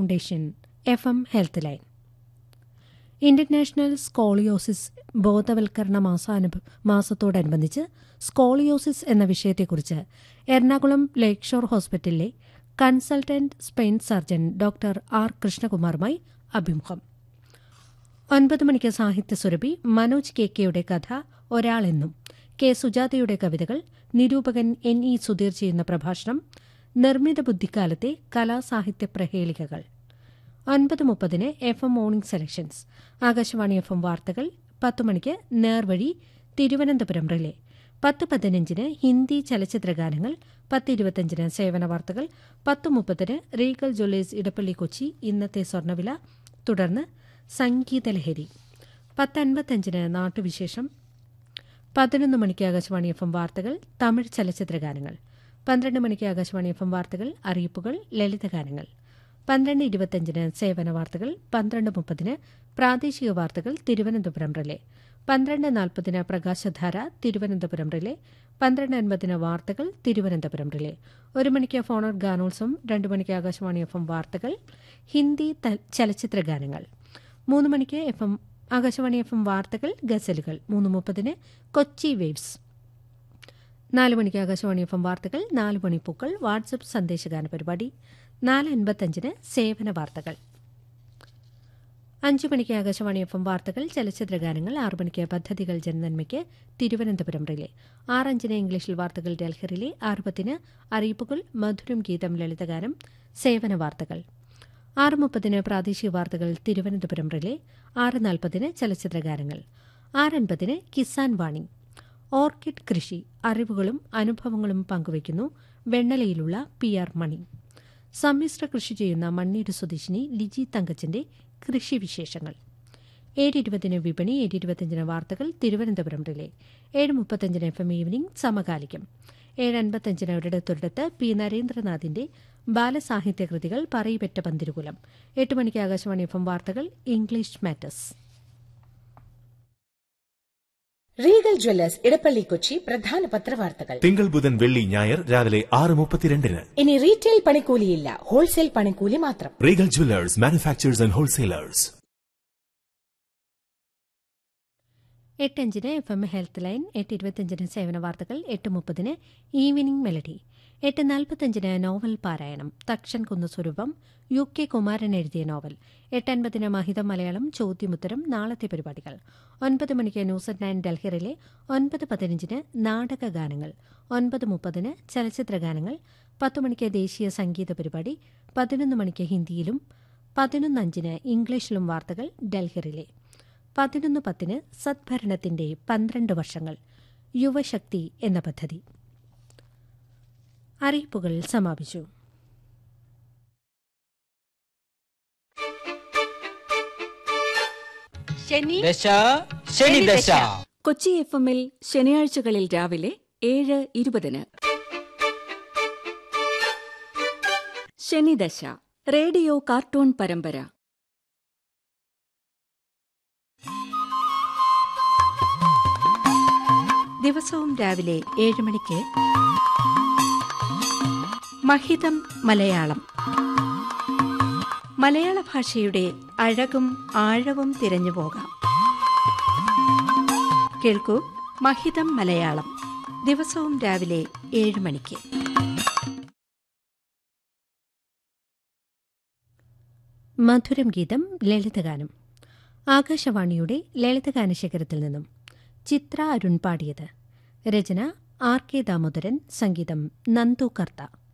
foundation F M health line international scoliosis ബോധവൽക്കരണ മാസാനുഭ മാസത്തോടനുബന്ധിച്ച് സ്കോളിയോസിസ് എന്ന വിഷയത്തെക്കുറിച്ച് എറണാകുളം ലേക്ക് ഷോർ ഹോസ്പിറ്റലിലെ consultant spine surgeon doctor R കൃഷ്ണകുമാറുമായി അഭിമുഖം ഒൻപത് മണിക്ക് സാഹിത്യ സുരഭി മനോജ് കെ കെയുടെ കഥ ഒരാളെന്നും കെ സുജാതയുടെ കവിതകൾ നിരൂപകൻ എൻ ഇ സുധീർ ചെയ്യുന്ന പ്രഭാഷണം നിർമ്മിത ബുദ്ധിക്കാലത്തെ കലാസാഹിത്യ പ്രഹേളികകൾ ഒൻപത് മുപ്പതിന് F M morning selections Akashvani F M വാർത്തകൾ പത്ത് മണിക്ക് നേർവഴി തിരുവനന്തപുരം റിലേ പത്ത് പതിനഞ്ചിന് ഹിന്ദി ചലച്ചിത്ര ഗാനങ്ങൾ പത്ത് ഇരുപത്തിയഞ്ചിന് സേവന വാർത്തകൾ പത്ത് മുപ്പതിന് റീഗൽ ജ്വല്ലേഴ്സ് ഇടപ്പള്ളി കൊച്ചി ഇന്നത്തെ സ്വർണ്ണവില തുടർന്ന് സംഗീതലഹരി പത്ത് അൻപത്തഞ്ചിന് നാട്ടുവിശേഷം പതിനൊന്ന് മണിക്ക് ആകാശവാണി എഫ് എം വാർത്തകൾ തമിഴ് ചലച്ചിത്ര ഗാനങ്ങൾ പന്ത്രണ്ട് മണിക്ക് ആകാശവാണി എഫ് എം വാർത്തകൾ അറിയിപ്പുകൾ ലളിതഗാനങ്ങൾ പന്ത്രണ്ട് ഇരുപത്തിയഞ്ചിന് സേവന വാർത്തകൾ പന്ത്രണ്ട് മുപ്പതിന് പ്രാദേശിക വാർത്തകൾ തിരുവനന്തപുരം റിലേ പന്ത്രണ്ട് നാൽപ്പതിന് പ്രകാശധാര തിരുവനന്തപുരം റിലേ പന്ത്രണ്ട് അൻപതിന് വാർത്തകൾ തിരുവനന്തപുരം റിലേ ഒരു മണിക്ക് ഫോണർ ഗാനോത്സവം രണ്ട് മണിക്ക് ആകാശവാണി എഫ് എം വാർത്തകൾ ഹിന്ദി ത- ചലച്ചിത്ര ഗാനങ്ങൾ മൂന്ന് മണിക്ക് F M Akashvani F M വാർത്തകൾ ഗസലുകൾ മൂന്ന് മുപ്പതിന് കൊച്ചി വേവ്സ് നാല് മണിക്ക് ആകാശവാണി എഫ് എം വാർത്തകൾ നാല് മണിപ്പൂക്കൾ വാട്സപ്പ് സന്ദേശഗാന പരിപാടി നാല് അൻപത്തഞ്ചിന് സേവന വാർത്തകൾ അഞ്ചു മണിക്ക് ആകാശവാണി എഫ് എം വാർത്തകൾ ചലച്ചിത്ര ഗാനങ്ങൾ ആറു മണിക്ക് പദ്ധതികൾ ജനനന്മയ്ക്ക് തിരുവനന്തപുരം റിലേ ആറഞ്ചിന് ഇംഗ്ലീഷിൽ വാർത്തകൾ ഡൽഹി റിലേ ആറ് പത്തിന് അറിയിപ്പുകൾ മധുരം ഗീതം ലളിതഗാനം സേവന വാർത്തകൾ ആറ് മുപ്പതിന് പ്രാദേശിക വാർത്തകൾ തിരുവനന്തപുരം റിലേ ആറ് നാൽപ്പതിന് ചലച്ചിത്ര ഗാനങ്ങൾ ആറൻപതിന് കിസാൻ വാണി ഓർക്കിഡ് കൃഷി അറിവുകളും അനുഭവങ്ങളും പങ്കുവയ്ക്കുന്നു വെണ്ണലയിലുള്ള പി ആർ മണി സമ്മിശ്ര കൃഷി ചെയ്യുന്ന മണ്ണീട് സ്വദേശിനി ലിജി തങ്കച്ചന്റെ കൃഷിവിശേഷങ്ങൾ ഏഴ് ഇരുപതിന് വിപണി ഏഴ് ഇരുപത്തിയഞ്ചിന് വാർത്തകൾ തിരുവനന്തപുരം റിലേ ഏഴ് മുപ്പത്തഞ്ചിന് എഫ് എം ഈവനിംഗ് സമകാലികം ഏഴ് അൻപത്തഞ്ചിന് ഒരിടത്തൊരിടത്ത് പി നരേന്ദ്രനാഥിന്റെ ബാലസാഹിത്യ കൃതികൾ പറയിപെറ്റ പന്തിരുകുലം എട്ട് മണിക്ക് ആകാശവാണി എഫ് എം വാർത്തകൾ English matters Regal jewellers Edappally Kochi പ്രധാന പത്രവാർത്തകൾ തിങ്കൾ ബുധൻ വെള്ളി ഞായർ രാവിലെ ആറ് മുപ്പത്തിരണ്ടിന് ഇനി റീറ്റെയിൽ പണിക്കൂലിയില്ല ഹോൾസെയിൽ പണിക്കൂലി മാത്രം Regal jewellers manufacturers and wholesalers എട്ടഞ്ചിന് എഫ് എം ഹെൽത്ത് ലൈൻ എട്ട് ഇരുപത്തിയഞ്ചിന് സേവന വാർത്തകൾ എട്ട് മുപ്പതിന് ഈവനിംഗ് മെലഡി എട്ട് നാൽപ്പത്തഞ്ചിന് നോവൽ പാരായണം തക്ഷൻ കുന്ന് സ്വരൂപം യു കെ കുമാരൻ എഴുതിയ നോവൽ എട്ട് അൻപതിന് മഹിതം മലയാളം ചോദ്യമുത്തരം നാളത്തെ പരിപാടികൾ ഒൻപത് മണിക്ക് ന്യൂസ് അറ്റ് നയൻ ഡൽഹിറിലെ ഒൻപത് പതിനഞ്ചിന് നാടക ഗാനങ്ങൾ ഒൻപത് മുപ്പതിന് ചലച്ചിത്ര ഗാനങ്ങൾ പത്ത് മണിക്ക് ദേശീയ സംഗീത പരിപാടി പതിനൊന്ന് മണിക്ക് ഹിന്ദിയിലും പതിനൊന്നഞ്ചിന് ഇംഗ്ലീഷിലും വാർത്തകൾ ഡൽഹിറിലെ പതിനൊന്ന് പത്തിന് സദ്ഭരണത്തിന്റെ പന്ത്രണ്ട് വർഷങ്ങൾ യുവശക്തി എന്ന പദ്ധതി അറിയിപ്പുകൾ സമാപിച്ചു ശനി ദശ ശനി ദശ കൊച്ചി എഫ് എമ്മിൽ ശനിയാഴ്ചകളിൽ രാവിലെ ഏഴ് ഇരുപതിന് ശനിദശ റേഡിയോ കാർട്ടൂൺ പരമ്പര ദിവസവും രാവിലെ ഏഴ് മണിക്ക് മഹിതം മലയാളം മലയാള ഭാഷയുടെ അഴകും ആഴവും തിരഞ്ഞു പോകാം കേൾക്കൂ മഹിതം മലയാളം ദിവസവും രാവിലെ ഏഴ് മണിക്ക് മധുരം ഗീതം ലളിതഗാനം ആകാശവാണിയുടെ ലളിതഗാന ശേഖരത്തിൽ നിന്നും ചിത്ര അരുൺ പാടിയത് രചന ആർ കെ ദാമോദരൻ സംഗീതം നന്ദു കർത്ത